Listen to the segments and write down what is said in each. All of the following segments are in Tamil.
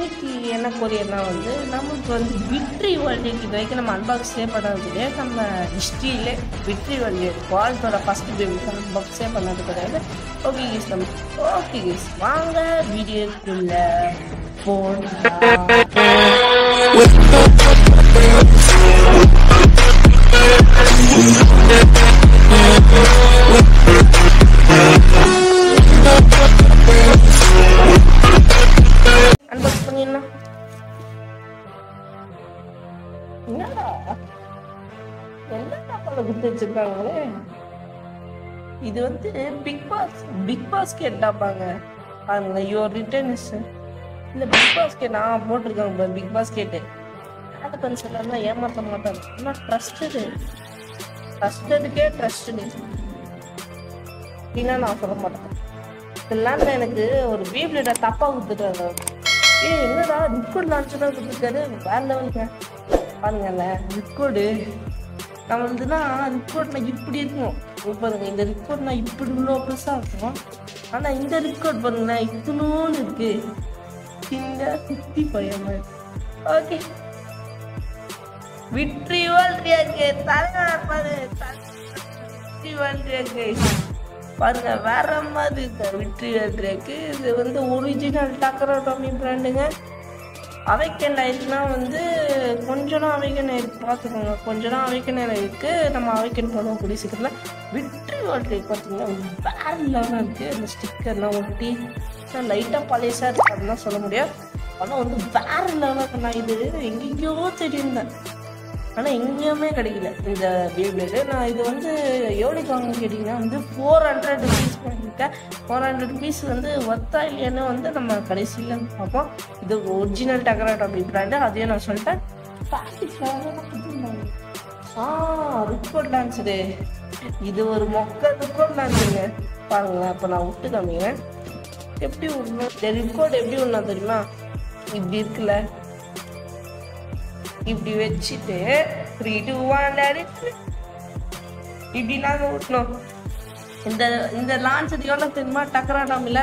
இன்னைக்கு என்ன கொரியர்னா வந்து நமக்கு வந்து விக்ட்ரி வேர்ல்டு இது வரைக்கும் நம்ம அன்பாக்ஸே பண்ணது கிடையாது நம்ம ஹிஸ்ட்ரியிலே விக்ட்ரி வேர்ல்டு வேர்ல்டோட ஃபர்ஸ்ட் பேபி அன்பாக்ஸே பண்ணது கிடையாது ஓகே கீஸ் நம்ம ஓகே கீஸ் வாங்க வீடியோக்குள்ள போலாம் அன்பாக்ஸ் பண்ணிடலாம் என்னடா என்னடா பல கொடுத்து வச்சிருக்காங்களே இது வந்து பிக் பாஸ் பிக் பாஸ்கெட் டாப்பாங்க பாருங்க யுவர் ரிட்டர்ன்ஸ் இந்த பிக் பாஸ்கெட் நான் போட்டிருக்காங்க பிக் பாஸ்கெட்டு ஆட் கன்சல்லாம் ஏமாற்ற மாட்டாங்க ஆனால் ட்ரஸ்டடு ட்ரஸ்டடுக்கே ட்ரஸ்டடு அப்படின்னா நான் சொல்ல மாட்டேன் இதெல்லாம் எனக்கு ஒரு பீப்ளேட்டை தப்பாக கொடுத்துட்டாங்க ஏ என்னடா லிக்விட் லான்ச்சு தான் கொடுத்துருக்காரு வேற லெவலுங்க பாருங்கல்ல லிக்விடு நம்ம வந்துன்னா லிக்விட்னா இப்படி இருக்கும் இங்க பாருங்க இந்த லிக்விட்னா இப்படி இவ்வளோ பெருசாக இருக்கும் ஆனால் இந்த லிக்விட் பாருங்களேன் இத்தனோன்னு இருக்கு இந்த குத்தி பையன் ஓகே விட்ரி வாழ்றியாக்கு தலை பாரு விட்ரி வாழ்றியாக்கு பாருங்க வேற மாதிரி இருக்கு விட்ரி வாழ்றியாக்கு இது வந்து ஒரிஜினல் டக்கரோட்டோமி பிராண்டுங்க அவைக்கன் ஆயிடுச்சுன்னா வந்து கொஞ்ச நாள் அவைக்கன் ஆயிருக்கு பார்த்துக்கோங்க கொஞ்ச நாள் அவைக்கன் இருக்கு நம்ம அவைக்கன் பண்ணுவோம் கூடிய சீக்கிரத்தில் விட்ரி வாழ்க்கை பார்த்தீங்கன்னா வேற லெவலாக இருக்குது அந்த ஸ்டிக்கர்லாம் ஒட்டி லைட்டாக பழையசாக இருக்கு அப்படிலாம் சொல்ல முடியாது ஆனால் வந்து வேற லெவலாக நான் இது எங்கேயோ தெரியுந்தேன் ஆனால் எங்கேயுமே கிடைக்கல இந்த பேப்ளேடு நான் இது வந்து எவ்வளோக்கு வாங்க கேட்டிங்கன்னா வந்து ஃபோர் ஹண்ட்ரட் ருபீஸ் பண்ணியிருக்கேன் ஃபோர் ஹண்ட்ரட் ருபீஸ் வந்து ஒத்தா இல்லையான்னு வந்து நம்ம கடைசியில் பார்ப்போம் இது ஒரிஜினல் டெக்கரேட் அப்படி பிராண்டு அதையும் நான் சொல்லிட்டேன் ஆ ரிப்போர்ட் டான்ஸரு இது ஒரு மொக்க ரிப்போர்ட் டான்ஸுங்க பாருங்களேன் இப்போ நான் விட்டு காமிக்கிறேன் எப்படி விடணும் இந்த ரிப்போர்ட் எப்படி விடணும் தெரியுமா இப்படி இருக்குல்ல இப்படி வச்சுட்டு த்ரீ டூ ஒன் இப்படி நாங்க விட்டணும் இந்த இந்த லான்ச் எவ்வளோ தெரியுமா டக்கராடாமில்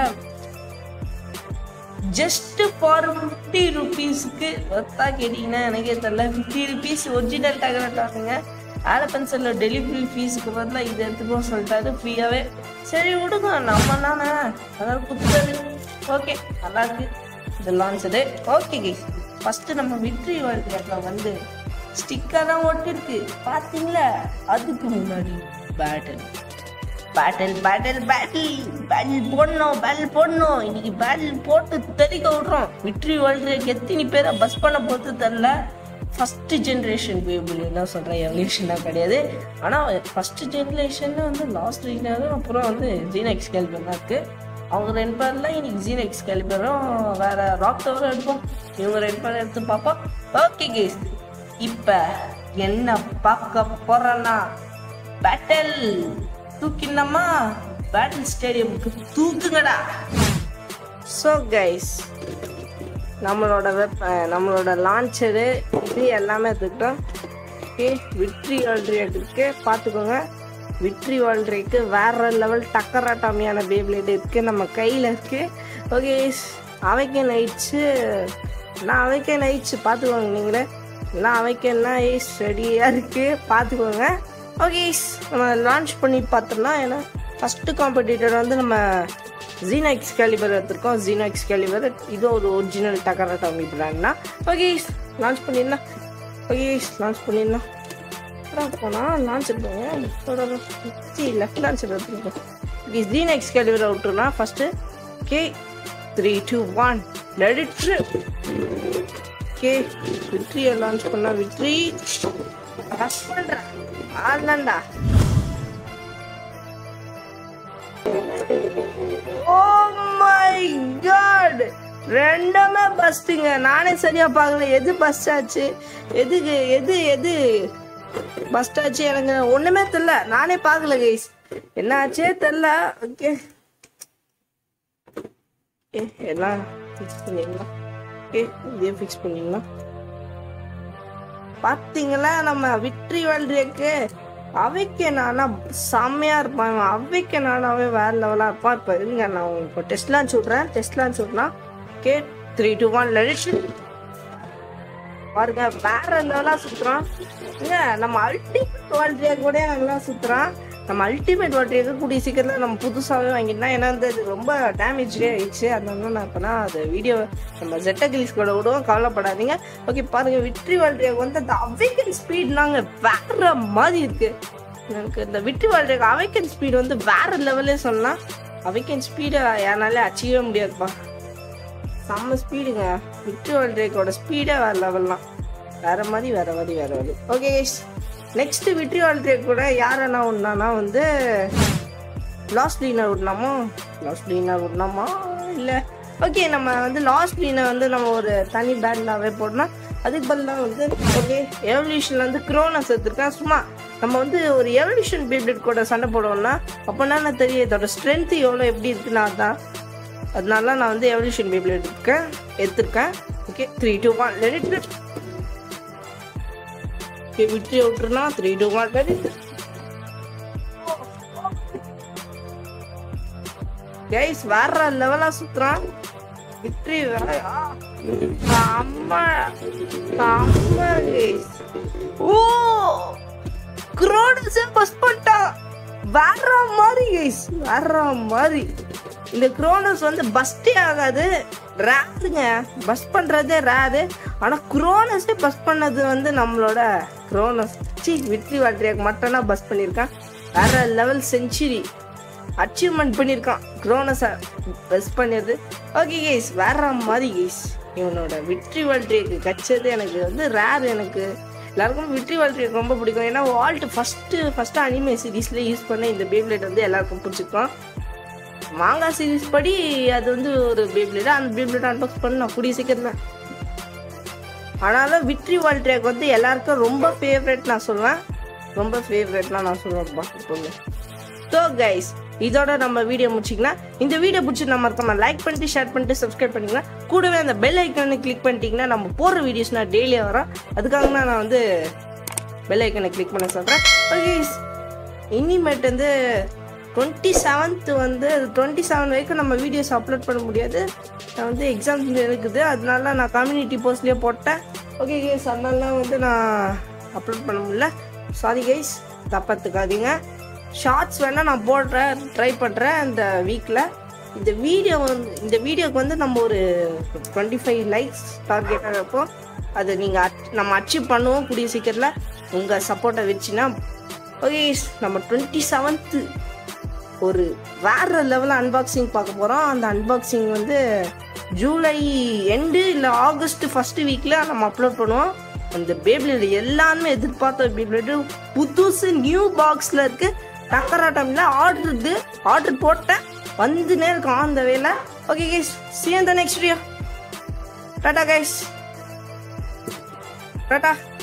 ஜஸ்ட் ஃபார் ஃபிஃப்டி ருபீஸ்க்கு ஒத்தா கேட்டிங்கன்னா எனக்கே தெரியல ஃபிஃப்டி ருபீஸ் ஒரிஜினல் டக்கராட்டாங்க ஆல பென்சிலில் டெலிவரி ஃபீஸுக்கு பதிலாக இது எடுத்துக்கோ சொல்லிட்டாரு ஃப்ரீயாகவே சரி விடுங்க நம்ம தானே அதனால கொடுத்தாரு ஓகே நல்லா இருக்கு இந்த லான்ச்சது ஓகே கே ஃபஸ்ட்டு நம்ம விட்ரி வேர்ல்டு வந்து ஸ்டிக்கர் தான் ஒட்டிருக்கு பார்த்தீங்களா அதுக்கு முன்னாடி battle battle battle battle battle போடணும் பேட்டில் போடணும் இன்னைக்கு பேட்டில் போட்டு தெறிக்க விட்றோம் விட்ரி வேர்ல்டு எத்தனை பேரை பஸ் பண்ண போகிறது தெரில ஃபஸ்ட் ஜென்ரேஷன் பேபிள் என்ன சொல்கிறேன் எவல்யூஷனாக கிடையாது ஆனால் ஃபஸ்ட் ஜென்ரேஷனில் வந்து லாஸ்ட் ரீனாலும் அப்புறம் வந்து ஜீனா எக்ஸ்கேல்பர் தான் இருக்குது அவங்க ரெண்டு பேர்ல இன்னைக்கு ஜீனா எக்ஸ்கேலிபரும் வேற ராக் டவரும் எடுப்போம் இவங்க ரெண்டு பேரும் எடுத்து பார்ப்போம் ஓகே கேஸ் இப்போ என்ன பார்க்க போறேன்னா பேட்டல் தூக்கினமா பேட்டில் ஸ்டேடியமுக்கு தூக்குங்கடா ஸோ கைஸ் நம்மளோட வெப் நம்மளோட லான்ச்சரு இது எல்லாமே எடுத்துக்கிட்டோம் ஓகே விட்ரி ஆல்ட்ரியாக்கு பார்த்துக்கோங்க விட்ரி ஆல்ட்ரிக்கு வேற லெவல் டக்கராட்டாமியான பேப்ளேட் இருக்கு நம்ம கையில் இருக்கு ஓகே அவைக்கன் ஆயிடுச்சு நான் அவைக்கன் ஆயிடுச்சு பார்த்துக்கோங்க நீங்களே நான் அவைக்கன்னா ஐஸ் ரெடியாக இருக்கு பார்த்துக்கோங்க ஓகே நம்ம லான்ச் பண்ணி பார்த்தோம்னா ஏன்னா ஃபஸ்ட்டு காம்படிட்டர் வந்து நம்ம ஜீனா எக்ஸ் கேலிபர் எடுத்திருக்கோம் ஜீனா எக்ஸ் கேலிபர் இது ஒரு ஒரிஜினல் டக்கரா டாமி பிராண்ட்னா ஓகே லான்ச் பண்ணிடலாம் ஓகே லான்ச் பண்ணிடலாம் போனால் லான்ச் எடுப்போங்க லெஃப்ட் லான்ச் எடுத்துருக்கோம் ஓகே ஜீனா எக்ஸ் கேலிபரை விட்டுருலாம் first okay three two one let it okay விட்ரியை லான்ச் பண்ணா விட்ரி ரஷ் பண்ணுறேன் ஆடலாண்டா ஓ மை காட் ரெண்டுமே பஸ்ட்டுங்க நானே சரியா பார்க்கல எது பஸ்ட் ஆச்சு எதுக்கு எது எது பஸ்ட் ஆச்சு எனக்கு ஒண்ணுமே தெரியல நானே பார்க்கல கைஸ் என்ன ஆச்சே தெரியல ஓகே ஏ எல்லாம் ஃபிக்ஸ் பண்ணிடலாம் ஓகே இதே ஃபிக்ஸ் பண்ணிடலாம் பார்த்தீங்களா நம்ம விட்ரி வேல்ட்ரிக்கு அவைக்கு நானா செம்மையா இருப்பான் அவைக்கு நானாவே வேற லெவலா இருப்பான் இப்போ இருங்க நான் உங்களுக்கு டெஸ்ட் லான்ச் விட்றேன் டெஸ்ட் லான்ச் விட்றேன் okay three two one let பாருங்க வேற லெவலா சுத்துறான் ஏங்க நம்ம அல்டிமேட் வால்ட்ரியா கூட நல்லா சுத்துறான் நம்ம அல்டிமேட் வால்ட்ரியாக்கு கூடிய சீக்கிரத்தில் நம்ம புதுசாகவே வாங்கிட்டோம் ஏன்னா வந்து அது ரொம்ப டேமேஜ்லேயே ஆயிடுச்சு அதனால நான் இப்போனா அது வீடியோ நம்ம ஜெட்ட கிளிஸ் கூட விடுவோம் கவலைப்படாதீங்க ஓகே பாருங்க விட்ரி வால்ட்ரியாக்கு வந்து அந்த அவைக்கன் ஸ்பீட்னாங்க வேற மாதிரி இருக்கு எனக்கு இந்த விட்ரி வால்ட்ரியாக்கு அவைக்கன் ஸ்பீடு வந்து வேற லெவலே சொல்லலாம் அவைக்கன் ஸ்பீடை யாராலே அச்சீவே முடியாதுப்பா செம்ம ஸ்பீடுங்க விக்டரி வால்ட்ரேக்கோட ஸ்பீடே வேற லெவல்லாம் வேற மாதிரி வேற மாதிரி வேற மாதிரி ஓகே நெக்ஸ்ட் விக்டரி வால்ட்ரேக் கூட யாரெல்லாம் ஒன்றானா வந்து லாஸ்ட் லீனர் விடலாமா லாஸ்ட் லீனர் விடலாமா இல்லை ஓகே நம்ம வந்து லாஸ்ட் லீனை வந்து நம்ம ஒரு தனி பேண்டாகவே போடணும் அதுக்கு பதிலாக வந்து ஓகே எவல்யூஷனில் வந்து க்ரோனஸ் எடுத்துருக்கேன் சும்மா நம்ம வந்து ஒரு எவல்யூஷன் பீரியட் கூட சண்டை போடுவோம்னா அப்போனா நான் தெரியும் இதோட ஸ்ட்ரென்த் எவ்வளோ எப்படி இருக்குன்னா அதான் அதனால நான் வந்து எவல்யூஷன் பேபிள் எடுத்துருக்கேன் எடுத்திருக்கேன் okay three two one let okay விட்டு விட்டுருனா three two one let guys வேற லெவலா சுத்துறான் விக்டரி அம்மா அம்மா கைஸ் ஓ குரோனஸே பஸ் பண்ணிட்டான் வேற மாதிரி கைஸ் வேற மாதிரி இந்த குரோனஸ் வந்து பஸ்டே ஆகாது ரேருங்க பஸ் பண்றதே ரேரு ஆனா குரோனஸே பஸ் பண்ணது வந்து நம்மளோட குரோனஸ் சி விட்ரி வாட்ரியாக்கு மட்டும்னா பஸ் பண்ணியிருக்கான் வேற லெவல் செஞ்சுரி அச்சீவ்மெண்ட் பண்ணியிருக்கான் குரோனஸை பஸ் பண்ணியது ஓகே கேஸ் வேற மாதிரி கேஸ் இவனோட விட்ரி வால்ட்ரிக்கு கச்சது எனக்கு வந்து ரேர் எனக்கு எல்லாருக்கும் விட்ரி வால்ட்ரிக்கு ரொம்ப பிடிக்கும் ஏன்னா வால்ட் ஃபஸ்ட்டு ஃபஸ்ட்டு அனிமே சீரீஸில் யூஸ் பண்ண இந்த பேப்லேட் வந்து எல்லாருக்கும் பிடிச்சிருக்கோம் மாங்கா சீரீஸ் படி அது வந்து ஒரு பேப்லேட் அந்த பேப்லேட் அன்பாக்ஸ் பண்ண நான் கூடிய சீக்கிரம் ஆனாலும் விட்ரி வால்ட்ரியாக் வந்து எல்லாருக்கும் ரொம்ப ஃபேவரட் நான் சொல்லுவேன் ரொம்ப ஃபேவரட்லாம் நான் சொல்லுவேன்ப்பா எப்பவுமே ஸோ கைஸ் இதோட நம்ம வீடியோ முடிச்சிக்கலாம் இந்த வீடியோ பிடிச்சி நம்ம மறக்காம லைக் பண்ணிட்டு ஷேர் பண்ணிட்டு சப்ஸ்கிரைப் பண்ணிக்கலாம் கூடவே அந்த பெல் ஐக்கானை கிளிக் பண்ணிட்டீங்கன்னா நம்ம போடுற வீடியோஸ் நான் டெய்லியாக வரோம் அதுக்காக தான் நான் வந்து பெல் ஐக்கானை கிளிக் பண்ண சொல்கிறேன் ஓகே இனிமேட் வந்து டுவெண்ட்டி செவன்த் வந்து டுவெண்ட்டி செவன் வரைக்கும் நம்ம வீடியோஸ் அப்லோட் பண்ண முடியாது நான் வந்து எக்ஸாம்ஸ் இருக்குது அதனால நான் கம்யூனிட்டி போஸ்ட்லேயே போட்டேன் ஓகே கேஸ் அதனால வந்து நான் அப்லோட் பண்ண முடியல சாரி கைஸ் தப்பத்துக்காதீங்க ஷார்ட்ஸ் வேணால் நான் போடுறேன் ட்ரை பண்ணுறேன் இந்த வீக்கில் இந்த வீடியோ வந்து இந்த வீடியோக்கு வந்து நம்ம ஒரு டுவெண்ட்டி ஃபைவ் லைக்ஸ் டார்கெட்டாக இருப்போம் அதை நீங்கள் நம்ம அச்சீவ் பண்ணுவோம் கூடிய சீக்கிரத்தில் உங்கள் சப்போர்ட்டை வச்சுன்னா ஓகே நம்ம டுவெண்ட்டி செவன்த்து ஒரு வேற லெவலில் அன்பாக்சிங் பார்க்க போகிறோம் அந்த அன்பாக்சிங் வந்து ஜூலை எண்டு இல்லை ஆகஸ்ட் ஃபர்ஸ்ட் வீக்கில் நம்ம அப்லோட் பண்ணுவோம் அந்த பேப்ளேட் எல்லாருமே எதிர்பார்த்த பேப்ளேட் புதுசு நியூ பாக்ஸில் இருக்கு டக்கரா டைமில் ஆர்டர் இது ஆர்டர் போட்டேன் வந்துனே இருக்கும் அந்த வேலை ஓகே கைஸ் சி அந்த நெக்ஸ்ட் வீடியோ டாடா கைஸ் டாடா